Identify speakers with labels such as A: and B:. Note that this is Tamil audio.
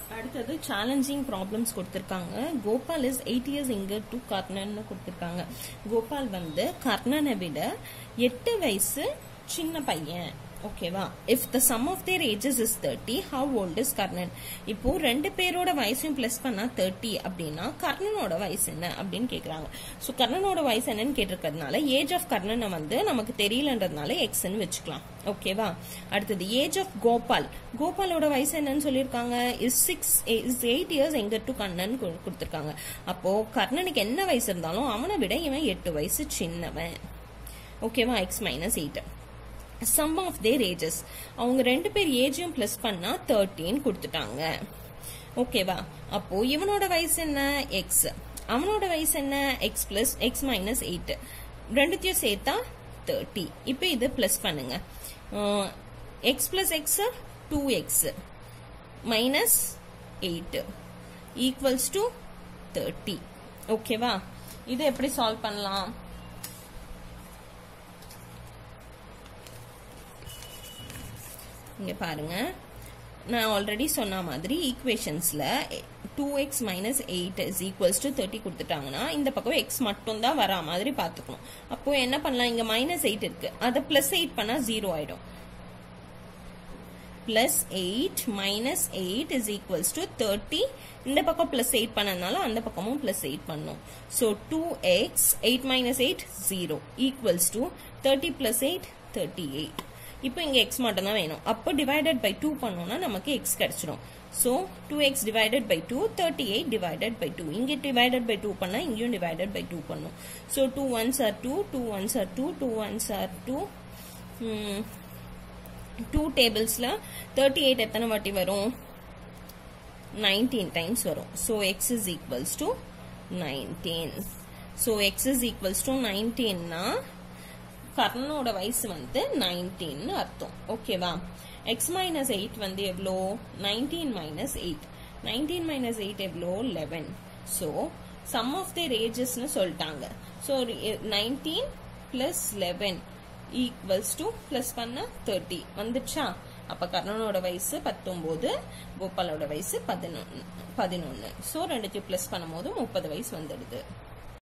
A: அடுத்தது சேலஞ்சிங் ப்ராப்ளம்ஸ் கொடுத்துருக்காங்க கோபால் இஸ் எயிட் இயர்ஸ் இங்க டு கர்ணன் கொடுத்துருக்காங்க கோபால் வந்து கர்ணனை விட எட்டு வயசு சின்ன பையன் ஓகேவா if the sum of their ages is thirty how old is Karnan இப்போ ரெண்டு பேரோட வயசையும் பிளஸ் பண்ணா தேர்ட்டி அப்படின்னா கர்ணனோட வயசு என்ன அப்படின்னு கேக்குறாங்க ஸோ கர்ணனோட வயசு என்னன்னு கேட்டிருக்கிறதுனால ஏஜ் ஆஃப் கர்ணனை வந்து நமக்கு தெரியலன்றதுனால எக்ஸ்ன்னு வச்சுக்கலாம் ஓகேவா அடுத்தது ஏஜ் ஆஃப் கோபால் கோபாலோட வயசு என்னன்னு சொல்லியிருக்காங்க is six is eight years எங்க டு கண்ணன் கொடுத்துருக்காங்க அப்போ கர்ணனுக்கு என்ன வயசு இருந்தாலும் அவனை விட இவன் எட்டு வயசு சின்னவன் ஓகேவா x minus eight sum of their ages அவங்க ரெண்டு பேர் ஏஜையும் பிளஸ் பண்ணா தேர்ட்டின் கொடுத்துட்டாங்க ஓகேவா அப்போ இவனோட வயசு என்ன எக்ஸ் அவனோட வயசு என்ன x plus x minus eight ரெண்டுத்தையும் சேர்த்தா தேர்ட்டி இப்போ இது பிளஸ் பண்ணுங்க x plus x two x minus eight equals to thirty ஓகேவா இது எப்படி சால்வ் பண்ணலாம் இங்க பாருங்க நான் ஆல்ரெடி சொன்ன மாதிரி ஈக்குவேஷன்ஸ்ல two x minus eight is equals to thirty கொடுத்துட்டாங்கன்னா இந்த பக்கம் எக்ஸ் மட்டும் தான் வரா மாதிரி பார்த்துக்கணும் அப்போ என்ன பண்ணலாம் இங்க மைனஸ் எயிட் இருக்கு அதை பிளஸ் எயிட் பண்ணா ஜீரோ ஆயிடும் plus eight minus eight is equals to thirty இந்த பக்கம் பிளஸ் எயிட் பண்ணதுனால அந்த பக்கமும் பிளஸ் எயிட் பண்ணும் so two x eight minus eight zero equals to thirty plus eight thirty eight இப்போ இங்க எக்ஸ் மட்டும் தான் வேணும் அப்போ டிவைடட் பை டூ பண்ணோம்னா நமக்கு எக்ஸ் கிடைச்சிடும் so two x divided by two thirty eight divided by two இங்கே டிவைடட் பை டூ பண்ணா இங்கேயும் டிவைடட் பை டூ பண்ணும் so two ones are two two ones are two two ones are two two டேபிள்ஸ்ல தேர்ட்டி எயிட் எத்தனை வாட்டி வரும் நைன்டீன் டைம்ஸ் வரும் so x is equals to nineteen so x is equals to நைன்டீன்னா கர்ணனோட வயசு வந்து நைன்டீன் அர்த்தம் ஓகேவா எக்ஸ் மைனஸ் எயிட் வந்து எவ்வளோ nineteen minus eight nineteen minus eight எவ்வளோ eleven so sum of their ஏஜஸ்னு சொல்லிட்டாங்க so nineteen plus eleven equals to plus பண்ண தேர்ட்டி வந்துச்சா அப்ப கர்ணனோட வயசு பத்தொன்பது கோபாலோட வயசு பதினொன்னு பதினொன்னு ஸோ ரெண்டுத்தையும் பிளஸ் பண்ணும்போது முப்பது வயசு வந்துடுது